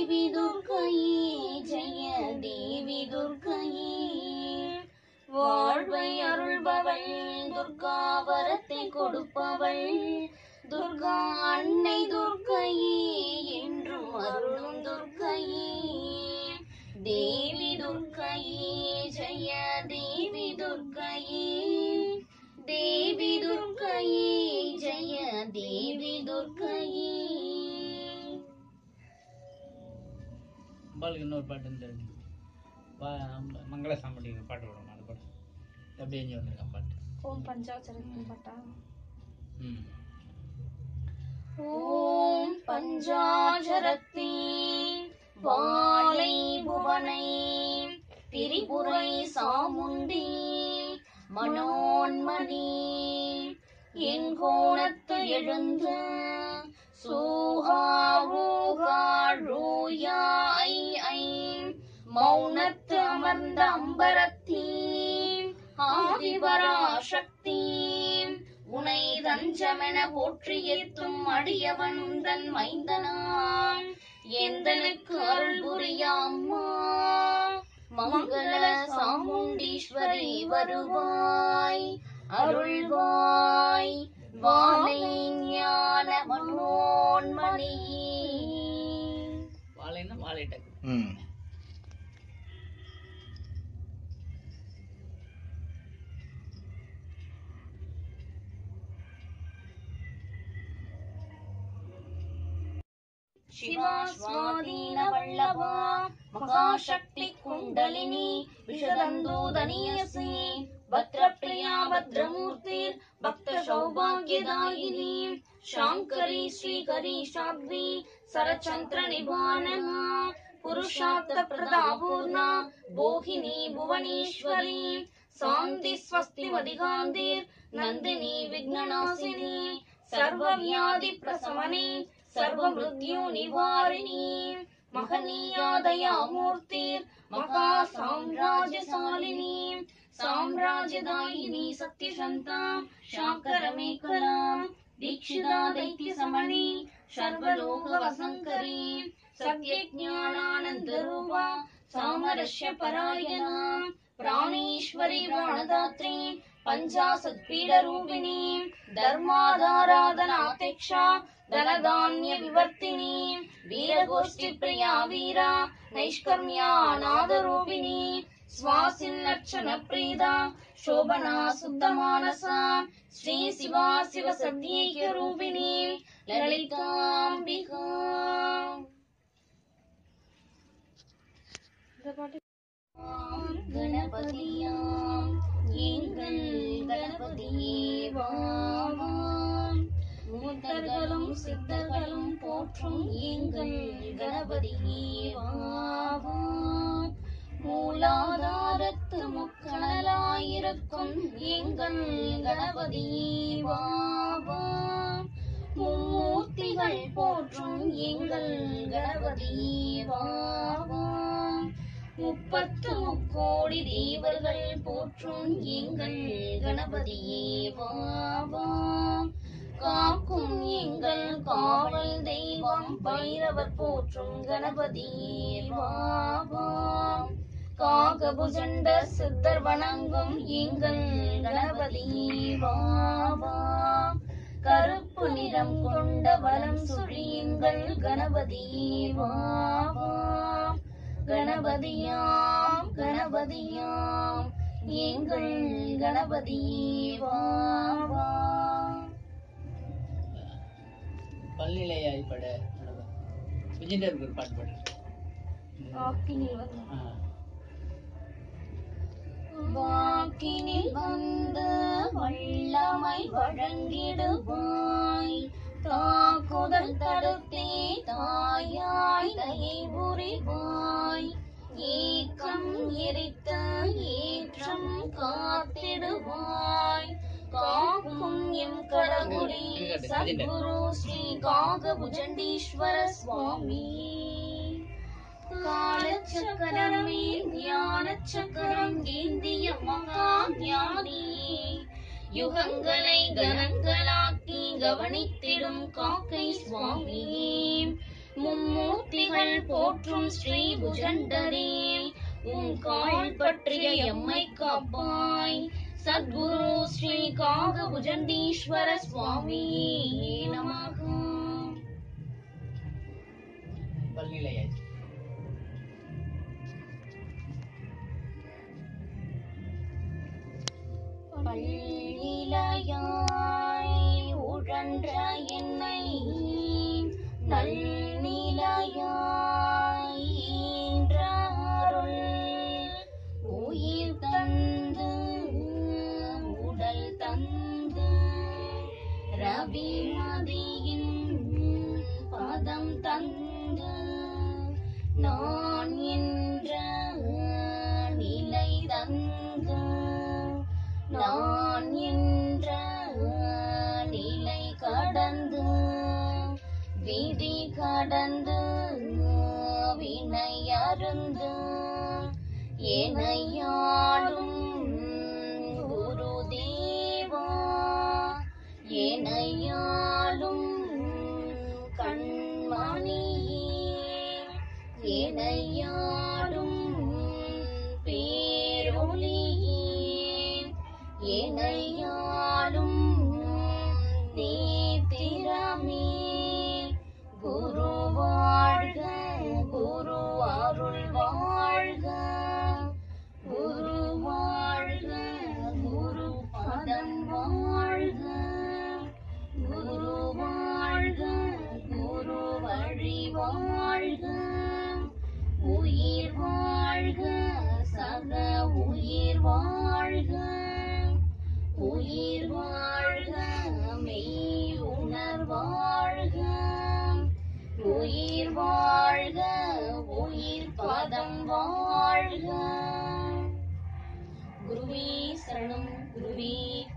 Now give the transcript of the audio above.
தேவி துர்க்கையே ஜெய தேவி துர்க்கையே வாழ்வை அருள்பவள் துர்கா வரத்தை கொடுப்பவள் துர்கா அன்னை துர்க்கையே என்றும் அருளும் துர்க்கையே தேவி துர்க்கையே ஜெய தேவி துர்க்கையே தேவி துர்க்கையே ஜெய தேவி துர்க்கையே அம்பாளுக்கு இன்னொரு பாட்டு இந்த பா- மங்கள சாம்படி பாட்டு விடுவோம் அந்த பாட்டு அப்படியே எஞ்சி வந்திருக்கேன் பாட்டு ஓம் பஞ்சாச்சரத்தின் பட்டா ம் ஓம் பஞ்சாஜரத்தி வாலை புவனை திரிபுரை சாமுண்டி மனோன்மணி எங்கோணத்து எழுந்து சூகாவூகாழூயாய் ஐ மௌனத்து அமர்ந்த அம்பரத்தீ ஆதிபராசக்தி உனை தஞ்சமென போற்றி ஏத்தும் அடியவன் உந்தன் மைந்தனாம் எந்தனுக்கு அருள் புரியாம்மா மங்கள சாமுண்டீஸ்வரி வருவாய் அருள்வாய் வானை ஞான மனோன்மணி வாழைன்னா வாழை டக்கு ம் ಶಿವಾ ಸ್ವಾಧೀನ ವಲ್ಲಭ ಮಹಾಶಕ್ತಿ ಕುಂಡಲಿನಿ ವಿಷದಂದು ದನಿಯಸಿ ಭದ್ರಪ್ರಿಯಾ ಭದ್ರಮೂರ್ತಿರ್ ಭಕ್ತ ಸೌಭಾಗ್ಯದಾಯಿನಿ ಶಾಂಕರಿ ಶ್ರೀಕರಿ ಶಾಬ್ದಿ ಸರಚಂದ್ರ ನಿಭಾನನ ಪುರುಷಾರ್ಥ ಪ್ರದಾಪೂರ್ಣ ಮೋಹಿನಿ ಭುವನೇಶ್ವರಿ சாந்தி ஸ்வஸ்தி மதிகாந்தீர் நந்தினி விக்னநாசினி சர்வ வியாதி பிரசமனி சர்வ மிருத்யு நிவாரிணி மகனீயாதயா மூர்த்திர் மகா சாம்ராஜ்யசாலினி சாம்ராஜ்யதாயினி சத்யசந்தா சாக்கரமேகலா दीक्षिता दैत्यसमणि सर्वलोकवसङ्करी सत्यज्ञानानन्दरूपा सामरस्य परायणा प्राणेश्वरी प्राणदात्री पञ्चासत्पीडरूपिणी धर्माधाराधनाध्यक्षा धनधान्यविवर्तिनी वीरगोष्ठिप्रिया वीरा नैष्कर्म्या नादरूपिणी स्वासिन्नर्चनप्रीदा शोभना शुद्धमानसा श्री शिवा शिव सद्यैक्यरूपिणी ललिताम्बिका இந்த பாட்டு கணபதியாம் எங்கள் கணபதியே வாவாம் மூத்தர்களும் சித்தர்களும் போற்றும் எங்கள் கணபதியே வாவாம் மூலாதாரத்து முக்கணலாயிருக்கும் எங்கள் கணபதியே வாவாம் மும்மூர்த்திகள் போற்றும் எங்கள் கணபதியே வாவாம் முப்பத்து முக்கோடி தேவர்கள் போற்றும் எங்கள் கணபதியே வாவாம் காக்கும் எங்கள் காவல் தெய்வம் பைரவர் போற்றும் கணபதியே வாவாம் காகபுஜண்ட சித்தர் வணங்கும் எங்கள் கணபதியே வாவாம் கருப்பு நிறம் கொண்ட வலம் சுழியுங்கள் கணபதியே வாவாம் கணபதியாம் கணபதியாம் எங்கள் கணபதியே வாவாம் பல்நிலையாய் பட விஜயதேவருக்கு ஒரு பாட்டு பாடு ஆக்கினில் வந்து ஆ. வாக்கினில் வந்து வல்லமை வழங்கிடுவாய் தாக்குதல் தடுத்தே தாயாய் தயை புரிவாய் ஏக்கம் எரித்த ஏற்றம் காத்திடுவாய் காக்கும் எம் கடவுளே சத்குரு ஸ்ரீ காகபுஜண்டீஸ்வர சுவாமி காலச்சக்கரமே ஞான சக்கரம் ஏந்திய மகா ஞானி யுகங்களை கணங்களாக்கி கவனித்திடும் காக்கை சுவாமி மும்மூர்த்திகள் போற்றும் ஸ்ரீ புஜண்டரே உன் கால் பற்றிய எம்மை காப்பாய் சத்குரு ஸ்ரீ காக புஜண்டீஸ்வர சுவாமி நமக பல்நிலையாச்சு பல்நிலையாய் உழன்ற என்னை நல்நிலையாய் ஈன்ற அருள் உயிர் தந்து உடல் தந்து ரவிமதியின் பதம் தந்து நான் என்ற நிலை தந்து நான் என்ற நிலை கடந்து விதி கடந்து வினை அருந்து ஏனையாடும் குரு தேவா ஏனையாடும் கண்மணியே ஏனையாடும் பேரொளியே ஏனையாடும் நேத்திரமே குரு வாழ்க குரு அருள் வாழ்க குரு வாழ்க குரு பதம் வாழ்க குரு வாழ்க குரு வழி வாழ்க உயிர் வாழ்க சக உயிர் வாழ்க உயிர் வாழ்க மெய் உணர் வாழ்க உயிர் வாழ்க உயிர் பதம் வாழ்க குருவே சரணம் குருவே